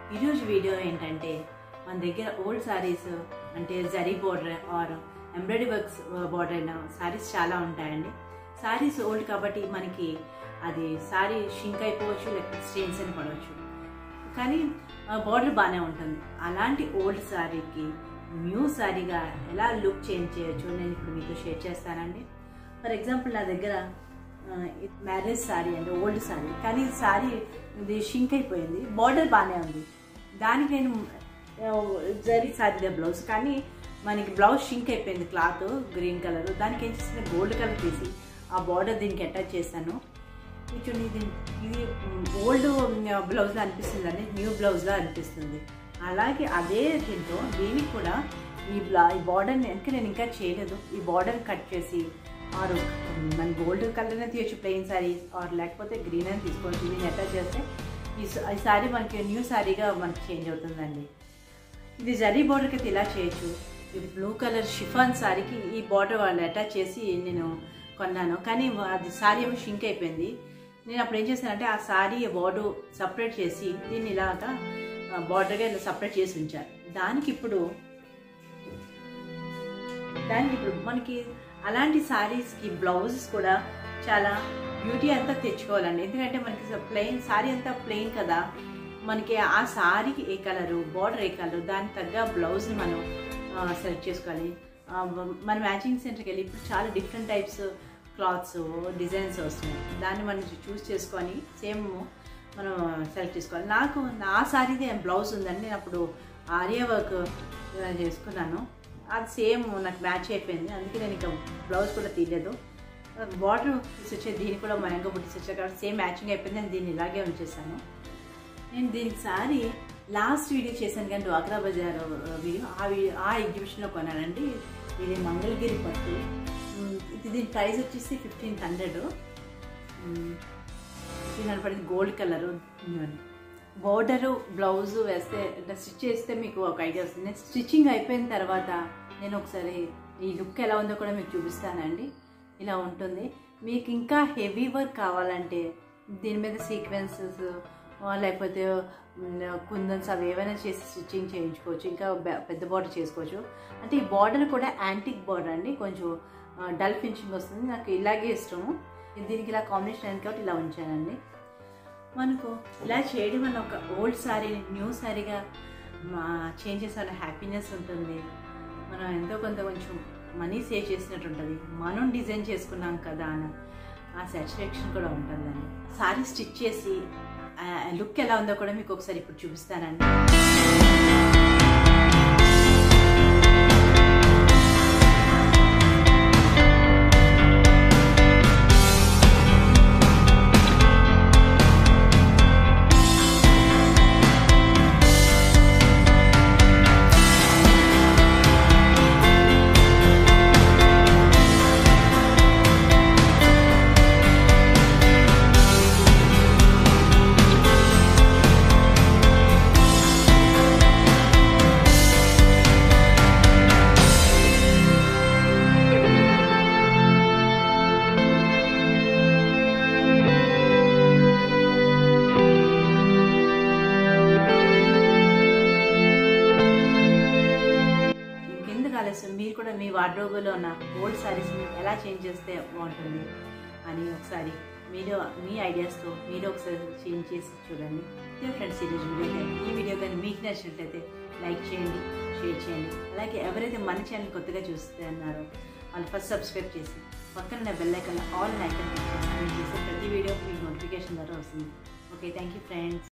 ఈరోజు వీడియో ఏంటంటే మన దగ్గర ఓల్డ్ సారీస్ అంటే zari border or embroidery works border అయిన సారీస్ చాలా ఉంటాయండి సారీస్ ఓల్డ్ కాబట్టి మనకి అది సారీ షింక్ అయిపోవచ్చు లేకపోతే స్టెయిన్స్ అని పడవచ్చు కానీ బార్డర్ బాగానే ఉంటుంది అలాంటి ఓల్డ్ సారీకి న్యూ సారీగా ఎలా లుక్ చేంజ్ చేయొచ్చు నేను ఇప్పుడు మీతో షేర్ చేస్తానండి ఫర్ ఎగ్జాంపుల్ నా దగ్గర మ్యారేజ్ సారీ అండి ఓల్డ్ సారీ కానీ సారీ ఇది షింక్ అయిపోయింది బార్డర్ బాగానే ఉంది దానికి నేను జరీ సారీ బ్లౌజ్ కానీ మనకి బ్లౌజ్ షింక్ అయిపోయింది క్లాత్ గ్రీన్ కలర్ దానికి ఏం చేసిన గోల్డ్ కలర్ తీసి ఆ బార్డర్ దీనికి అటాచ్ చేశాను చూడండి ఇది ఇది ఓల్డ్ బ్లౌజ్లా అనిపిస్తుందండి న్యూ బ్లౌజ్లా అనిపిస్తుంది అలాగే అదే దీంతో దీనికి కూడా ఈ బ్లా ఈ బార్డర్ని వెనక నేను ఇంకా చేయలేదు ఈ బార్డర్ కట్ చేసి ఆరు మన గోల్డ్ కలర్నే తీయచ్చు ప్లెయిన్ శారీస్ ఆర్ లేకపోతే గ్రీన్ అని తీసుకోవచ్చు దీన్ని అటాచ్ చేస్తే ఈ ఈ శారీ మనకి న్యూ శారీగా మనకి చేంజ్ అవుతుందండి ఇది జరీ బార్డర్కి అయితే ఇలా చేయొచ్చు ఈ బ్లూ కలర్ షిఫాన్ శారీకి ఈ బార్డర్ వాళ్ళు అటాచ్ చేసి నేను కొన్నాను కానీ అది శారీ ఏమో షింక్ అయిపోయింది నేను అప్పుడు ఏం చేశానంటే ఆ శారీ బార్డర్ సపరేట్ చేసి దీన్ని ఇలాగా బార్డర్గా ఇలా సపరేట్ చేసి ఉంచారు దానికి ఇప్పుడు దానికి ఇప్పుడు మనకి అలాంటి శారీస్కి బ్లౌజెస్ కూడా చాలా బ్యూటీ అంతా తెచ్చుకోవాలండి ఎందుకంటే మనకి ప్లెయిన్ శారీ అంతా ప్లెయిన్ కదా మనకి ఆ శారీకి ఏ కలరు బార్డర్ ఏ కలరు దానికి తగ్గ బ్లౌజ్ని మనం సెలెక్ట్ చేసుకోవాలి మన మ్యాచింగ్ సెంటర్కి వెళ్ళి ఇప్పుడు చాలా డిఫరెంట్ టైప్స్ క్లాత్స్ డిజైన్స్ వస్తున్నాయి దాన్ని మనం చూస్ చేసుకొని సేమ్ మనం సెలెక్ట్ చేసుకోవాలి నాకు నా శారీది బ్లౌజ్ ఉందండి నేను అప్పుడు ఆర్య వర్క్ చేసుకున్నాను అది సేమ్ నాకు మ్యాచ్ అయిపోయింది అందుకే నేను ఇంకా బ్లౌజ్ కూడా తీయలేదు బార్డర్ తీసి వచ్చే దీన్ని కూడా మయంగా బుట్టిసి వచ్చాయి కాబట్టి సేమ్ మ్యాచింగ్ అయిపోయింది నేను దీన్ని ఇలాగే ఉంచేసాను నేను దీనికి సారి లాస్ట్ వీడియో చేశాను కానీ డ్వాక్రా బజార్ వీడియో ఆ వీడియో ఆ ఎగ్జిబిషన్లో కొన్నానండి ఇది మంగళగిరి పట్టు ఇది దీని ప్రైస్ వచ్చేసి ఫిఫ్టీన్ హండ్రెడ్ ఫిఫ్టీన్ హండ్రెడ్ పడింది గోల్డ్ కలరు బోర్డరు బ్లౌజ్ వేస్తే స్టిచ్ చేస్తే మీకు ఒక ఐడియా వస్తుంది స్టిచ్చింగ్ అయిపోయిన తర్వాత నేను ఒకసారి ఈ లుక్ ఎలా ఉందో కూడా మీకు చూపిస్తానండి ఇలా ఉంటుంది మీకు ఇంకా హెవీ వర్క్ కావాలంటే దీని మీద సీక్వెన్సెస్ లేకపోతే కుందన్స్ అవి ఏవైనా చేసి స్టిచ్చింగ్ చేయించుకోవచ్చు ఇంకా పెద్ద బార్డర్ చేసుకోవచ్చు అంటే ఈ బార్డర్ కూడా యాంటిక్ బార్డర్ అండి కొంచెం డల్ ఫినిషింగ్ వస్తుంది నాకు ఇలాగే ఇష్టము దీనికి ఇలా కాంబినేషన్ అయింది కాబట్టి ఇలా ఉంచానండి మనకు ఇలా చేయడం వల్ల ఒక ఓల్డ్ శారీ న్యూ శారీగా చేంజ్ చేసే హ్యాపీనెస్ ఉంటుంది మనం ఎంతో కొంత కొంచెం మనీ సేవ్ చేసినట్టు ఉంటుంది మనం డిజైన్ చేసుకున్నాం కదా అని ఆ సాటిస్ఫాక్షన్ కూడా ఉంటుందండి శారీ స్టిచ్ చేసి లుక్ ఎలా ఉందో కూడా మీకు ఒకసారి ఇప్పుడు చూపిస్తానండి ఆలస్యం మీరు కూడా మీ వార్డ్రోబులో ఉన్న ఓల్డ్ శారీస్ని ఎలా చేంజ్ చేస్తే బాగుంటుంది అని ఒకసారి మీరు మీ ఐడియాస్తో మీరు ఒకసారి చేంజ్ చేసి చూడండి ఇదే ఫ్రెండ్స్ ఈరోజు వీడియో కానీ ఈ వీడియో కానీ మీకు నచ్చినట్లయితే లైక్ చేయండి షేర్ చేయండి అలాగే ఎవరైతే మన ఛానల్ కొత్తగా చూస్తే అన్నారో వాళ్ళు ఫస్ట్ సబ్స్క్రైబ్ చేసి పక్కన బెల్ ఐకన్ ఆల్ ఐకన్ నేను చేసే ప్రతి వీడియో మీకు నోటిఫికేషన్ ద్వారా వస్తుంది ఓకే థ్యాంక్ యూ ఫ్రెండ్స్